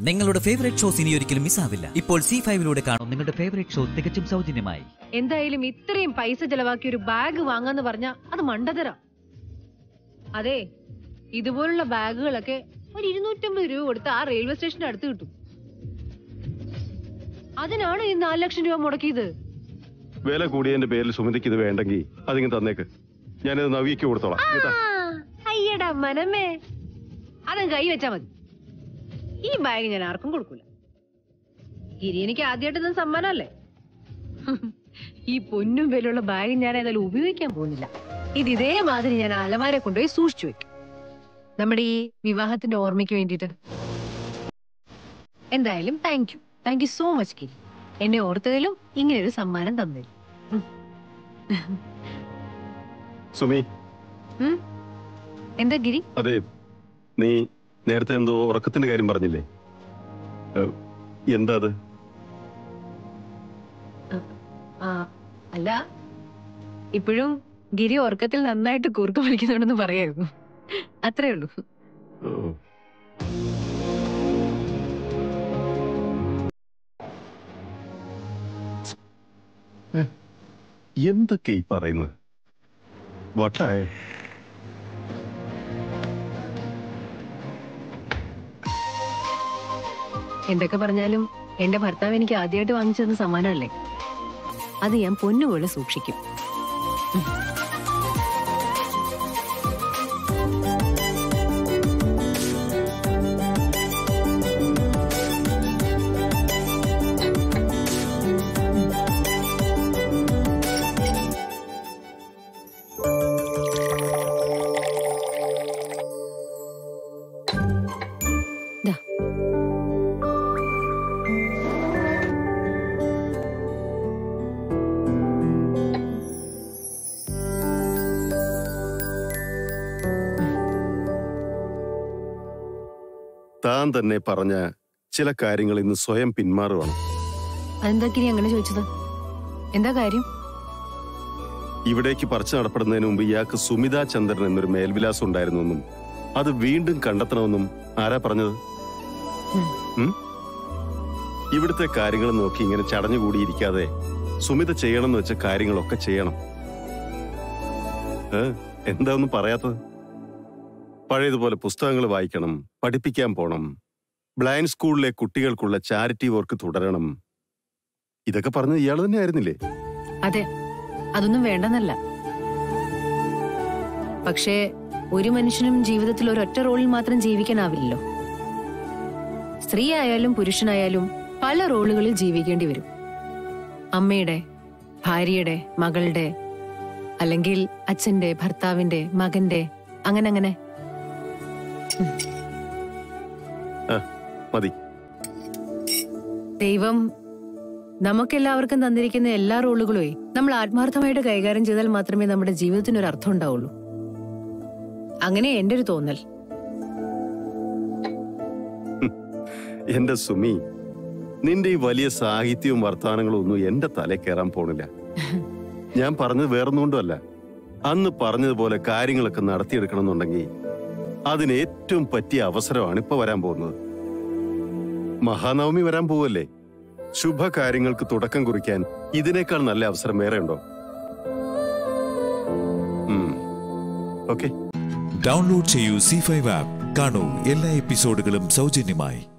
നിങ്ങളുടെ favourite shows ഇനി ഒരിക്കലും മിസ്സാവില്ല ഇപ്പോൾ സി ഫൈവിലൂടെ കാണും നിങ്ങളുടെ ഫേവറേറ്റ് ഷോ തികച്ചും സൗജന്യമായി എന്തായാലും ഇത്രയും പൈസ ചെലവാക്കി ഒരു ബാഗ് വാങ്ങാന്ന് പറഞ്ഞാ അത് മണ്ടതര അതെ ഇതുപോലുള്ള ബാഗുകളൊക്കെ ഒരു ഇരുന്നൂറ്റമ്പത് രൂപ കൊടുത്ത് ആ റെയിൽവേ സ്റ്റേഷന്റെ അടുത്ത് കിട്ടും അതിനാണ് ഈ നാല് ലക്ഷം രൂപ മുടക്കിയത് വില കൂടിയതിന്റെ പേരിൽ സുമതിക്ക് ഇത് വേണ്ടെങ്കിൽ അതിങ്ങനെ തന്നേക്ക് ഞാനിത് നവിക്ക് കൊടുത്തോളാം ആ, കേട്ടാ അയ്യടാ മനമേ അതങ്ങ് കൈ വെച്ചാ മതി ഈ ബാഗ് ഞാൻ ആർക്കും കൊടുക്കൂല ഗിരി എനിക്ക് ആദ്യമായിട്ട് തന്നെ സമ്മാനമല്ലേ ഈ പൊന്നും വിലയുള്ള ബാഗ് ഞാൻ ഏതായാലും ഉപയോഗിക്കാൻ പോകുന്നില്ല ഇത് ഇതേമാതിരി ഞാൻ അലമാരെ കൊണ്ടുപോയി സൂക്ഷിച്ചു വെക്കും നമ്മുടെ ഈ വിവാഹത്തിന്റെ ഓർമ്മയ്ക്ക് വേണ്ടിയിട്ട് എന്തായാലും thank you thank you so much Giri എന്നെ ഓർത്തതിലും ഇങ്ങനെ ഒരു സമ്മാനം തന്നതിലും സുമി ഉം? എന്താ ഗിരി അതെ നീ നേരത്തെ എന്തോ ഉറക്കത്തിന്റെ കാര്യം പറഞ്ഞില്ലേ ഏ, എന്താ അത് ആ അല്ല ഇപ്പോഴും ഗിരി ഉറക്കത്തിൽ നന്നായിട്ട് കൂർക്കം വലിക്കുന്നുണ്ടെന്ന് പറയായിരുന്നു അത്രേ ഉള്ളൂ ഓ. ഏ, എന്തൊക്കെ ഈ പറയുന്നത് വട്ടായ എന്തൊക്കെ പറഞ്ഞാലും എന്റെ ഭർത്താവ് എനിക്ക് ആദ്യമായിട്ട് വാങ്ങിച്ചു തന്ന സമ്മാനമല്ലേ അത് ഞാൻ പൊന്നുപോലെ സൂക്ഷിക്കും ദാ. താൻ തന്നെ പറഞ്ഞ ചില കാര്യങ്ങൾ ഇന്ന് സ്വയം പിന്മാറുവാണ് അതെന്താ ഗിരി അങ്ങനെ ചോദിച്ചത് എന്താ കാര്യം ഇവിടേക്ക് പറിച്ചു നടപ്പെടുന്നതിന് മുമ്പ് ഇയാൾക്ക് സുമിതാ ചന്ദ്രൻ എന്നൊരു മേൽവിലാസം ഉണ്ടായിരുന്നെന്നും അത് വീണ്ടും കണ്ടെത്തണമെന്നും ആരാ പറഞ്ഞത് ഉം. ഉം? ഇവിടുത്തെ കാര്യങ്ങൾ നോക്കി ഇങ്ങനെ ചടഞ്ഞുകൂടിയിരിക്കാതെ സുമിത ചെയ്യണമെന്ന് വെച്ച കാര്യങ്ങളൊക്കെ ചെയ്യണം ഏ? എന്താ ഒന്നും പറയാത്തത് പഴയതുപോലെ പുസ്തകങ്ങൾ വായിക്കണം പഠിപ്പിക്കാൻ പോണം ബ്ലൈൻഡ് സ്കൂളിലെ കുട്ടികൾക്കുള്ള ചാരിറ്റി വർക്ക് തുടരണം ഇതൊക്കെ പറഞ്ഞത് ഇയാൾ തന്നെ ആയിരുന്നില്ലേ അതെ അതൊന്നും വേണ്ടെന്നല്ല പക്ഷേ ഒരു മനുഷ്യനും ജീവിതത്തിൽ ഒരൊറ്റ റോളിൽ മാത്രം ജീവിക്കാനാവില്ലല്ലോ സ്ത്രീ ആയാലും പുരുഷനായാലും പല റോളുകളിൽ ജീവിക്കേണ്ടി വരും അമ്മയുടെ ഭാര്യയുടെ മകളുടെ അല്ലെങ്കിൽ അച്ഛന്റെ ഭർത്താവിന്റെ മകന്റെ അങ്ങനെ അങ്ങനെ മതി ദൈവം നമുക്കെല്ലാവർക്കും തന്നിരിക്കുന്ന എല്ലാ റോളുകളുമേ നമ്മൾ ആത്മാർത്ഥമായിട്ട് കൈകാര്യം ചെയ്താൽ മാത്രമേ നമ്മുടെ ജീവിതത്തിന് ഒരു അർത്ഥം ഉണ്ടാവുള്ളൂ അങ്ങനെ എന്റെ ഒരു തോന്നൽ എന്റെ സുമി നിന്റെ ഈ വലിയ സാഹിത്യവും വർത്തമാനങ്ങളും ഒന്നും എന്റെ തലേ കയറാൻ പോണില്ല ഞാൻ പറഞ്ഞത് വേറൊന്നുകൊണ്ടുമല്ല അന്ന് പറഞ്ഞതുപോലെ കാര്യങ്ങളൊക്കെ നടത്തിയെടുക്കണമെന്നുണ്ടെങ്കിൽ അതിന് ഏറ്റവും പറ്റിയ അവസരമാണ് ഇപ്പൊ വരാൻ പോകുന്നത് മഹാനവമി വരാൻ പോവല്ലേ ശുഭകാര്യങ്ങൾക്ക് തുടക്കം കുറിക്കാൻ ഇതിനേക്കാൾ നല്ല അവസരം വേറെ ഉണ്ടോ ഡൗൺലോഡ് ചെയ്യൂ സി ഫൈവ് ആപ്പ് കാണൂ എല്ലാ എപ്പിസോഡുകളും സൗജന്യമായി